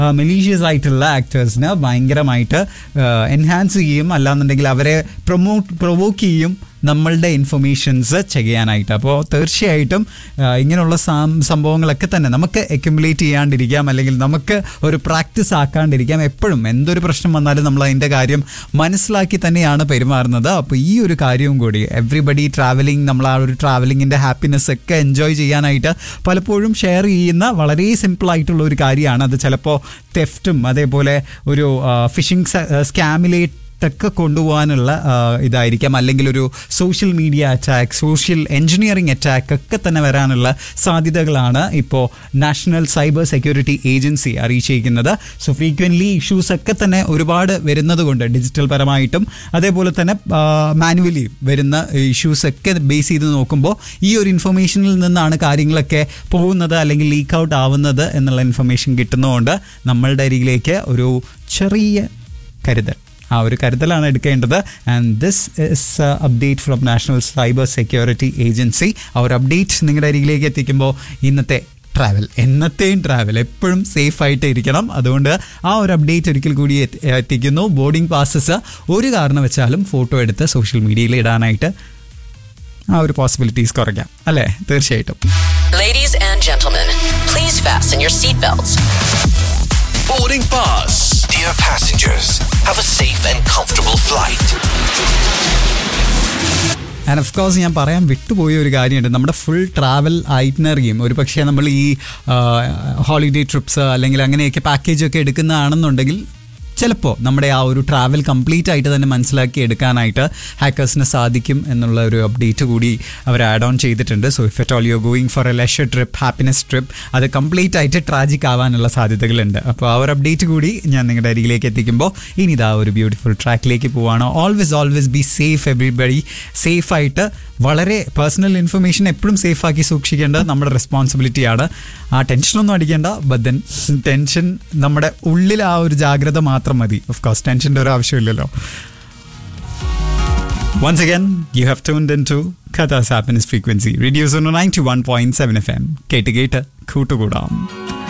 Malicious ആയിട്ടുള്ള ആക്ടേഴ്സിന് ഭയങ്കരമായിട്ട് enhance ചെയ്യും അല്ലാന്നുണ്ടെങ്കിൽ അവരെ പ്രൊമോട്ട് പ്രൊവോക്ക് ചെയ്യും നമ്മളുടെ ഇൻഫർമേഷൻസ് ചെയ്യാനായിട്ട് അപ്പോൾ തീർച്ചയായിട്ടും ആ, ഇങ്ങനെയുള്ള സം- സംഭവങ്ങളൊക്കെ തന്നെ നമുക്ക് അക്യുമുലേറ്റ് ചെയ്യാണ്ടിരിക്കാം അല്ലെങ്കിൽ നമുക്ക് ഒരു പ്രാക്ടീസ് ആക്കാണ്ടിരിക്കാം എപ്പോഴും എന്തൊരു പ്രശ്നം വന്നാലും നമ്മൾ അതിൻ്റെ കാര്യം മനസ്സിലാക്കി തന്നെയാണ് പെരുമാറുന്നത് അപ്പോൾ ഈ ഒരു കാര്യവും കൂടി എവ്രിബഡി ട്രാവലിംഗ് നമ്മൾ ആ ഒരു ട്രാവലിങ്ങിൻ്റെ ഹാപ്പിനെസ് ഒക്കെ എൻജോയ് ചെയ്യാനായിട്ട് പലപ്പോഴും ഷെയർ ചെയ്യുന്ന വളരെ സിമ്പിൾ ആയിട്ടുള്ള ഒരു കാര്യമാണ് അത് ചിലപ്പോൾ തെഫ്റ്റും അതേപോലെ ഒരു ഫിഷിംഗ് സ്കാമിലേറ്റ് ഒക്കെ കൊണ്ടുപോകാനുള്ള ആ, ഇതായിരിക്കാം അല്ലെങ്കിൽ ഒരു social media attack social engineering attack ഒക്കെ തന്നെ വരാനുള്ള സാധ്യതകളാണ് ഇപ്പോൾ നാഷണൽ സൈബർ സെക്യൂരിറ്റി ഏജൻസി അറിയിച്ചിരിക്കുന്നത് സോ ഫ്രീക്വൻ്റ്ലി ഇഷ്യൂസ് ഒക്കെ തന്നെ ഒരുപാട് വരുന്നത് കൊണ്ട് ഡിജിറ്റൽ പരമായിട്ടും അതേപോലെ തന്നെ മാനുവലി വരുന്ന ഇഷ്യൂസ് ഒക്കെ ബേസ് ചെയ്ത് നോക്കുമ്പോൾ ഈ ഒരു ഇൻഫർമേഷനിൽ നിന്നാണ് കാര്യങ്ങളൊക്കെ പോകുന്നത് അല്ലെങ്കിൽ ലീക്ക് ഔട്ട് ആവുന്നത് എന്നുള്ള ഇൻഫർമേഷൻ കിട്ടുന്നതുകൊണ്ട് നമ്മളുടെ അരികിലേക്ക് ഒരു ചെറിയ കരുതൽ ആ ഒരു കരുതലാണ് എടുക്കേണ്ടത് and this is update from national cyber security agency ആ ഒരു അപ്ഡേറ്റ് നിങ്ങളുടെ അരികിലേക്ക് എത്തിക്കുമ്പോൾ ഇന്നത്തെ ട്രാവൽ എന്നത്തെയും ട്രാവൽ എപ്പോഴും സേഫ് ആയിട്ട് ഇരിക്കണം അതുകൊണ്ട് ആ ഒരു അപ്ഡേറ്റ് ഒരിക്കൽ കൂടി എത്തി- എത്തിക്കുന്നു ബോർഡിംഗ് പാസസ് ഒരു കാരണവശാലും ഫോട്ടോ എടുത്ത് സോഷ്യൽ മീഡിയയിൽ ഇടാനായിട്ട് ആ ഒരു പോസിബിലിറ്റീസ് കുറയ്ക്കാം അല്ലേ തീർച്ചയായിട്ടും Ladies and gentlemen, please fasten your seatbelts. Boarding pass. Dear passengers, have a safe and comfortable flight. And of course ഞാൻ പറയാൻ വിട്ടുപോയ ഒരു കാര്യമുണ്ട് നമ്മുടെ ഫുൾ ട്രാവൽ ഐറ്റിനറിയും ഒരു പക്ഷേ നമ്മൾ ഈ ഹോളിഡേ ട്രിപ്സ് അല്ലെങ്കിൽ അങ്ങനെയൊക്കെ പാക്കേജ് ഒക്കെ എടുക്കുന്നതാണെന്നുണ്ടെങ്കിൽ ചിലപ്പോൾ നമ്മുടെ ആ ഒരു ട്രാവൽ കംപ്ലീറ്റ് ആയിട്ട് തന്നെ മനസ്സിലാക്കി എടുക്കാനായിട്ട് ഹാക്കേഴ്സിന് സാധിക്കും എന്നുള്ള ഒരു അപ്ഡേറ്റ് കൂടി അവർ ആഡ് ഓൺ ചെയ്തിട്ടുണ്ട് so if at all you going for a leisure trip happiness trip അത് കംപ്ലീറ്റ് ആയിട്ട് ട്രാജിക് ആവാനുള്ള സാധ്യതകളുണ്ട് അപ്പോൾ ആ ഒരു അപ്ഡേറ്റ് കൂടി ഞാൻ നിങ്ങളുടെ അരികിലേക്ക് എത്തിക്കുമ്പോൾ ഇനി ഇതാ ഒരു ബ്യൂട്ടിഫുൾ ട്രാക്കിലേക്ക് പോവാണ് always always be safe everybody safe ആയിട്ട് വളരെ പേഴ്സണൽ ഇൻഫർമേഷൻ എപ്പോഴും സേഫ് ആക്കി സൂക്ഷിക്കേണ്ടത് നമ്മുടെ റെസ്പോൺസിബിലിറ്റിയാണ് ആ ടെൻഷനൊന്നും അടിക്കേണ്ട ബട്ട് ദെൻ ടെൻഷൻ നമ്മുടെ ഉള്ളിൽ ആ ഒരു ജാഗ്രത മാത്രം മതി ഓഫ് കോഴ്സ് ടെൻഷൻ്റെ ഒരു ആവശ്യമില്ലല്ലോ Once again, you have tuned into Katha's Happiness Frequency, Radio Zone 91.7 FM. കേട്ട് കേട്ട് കൂട്ടുകൂടാം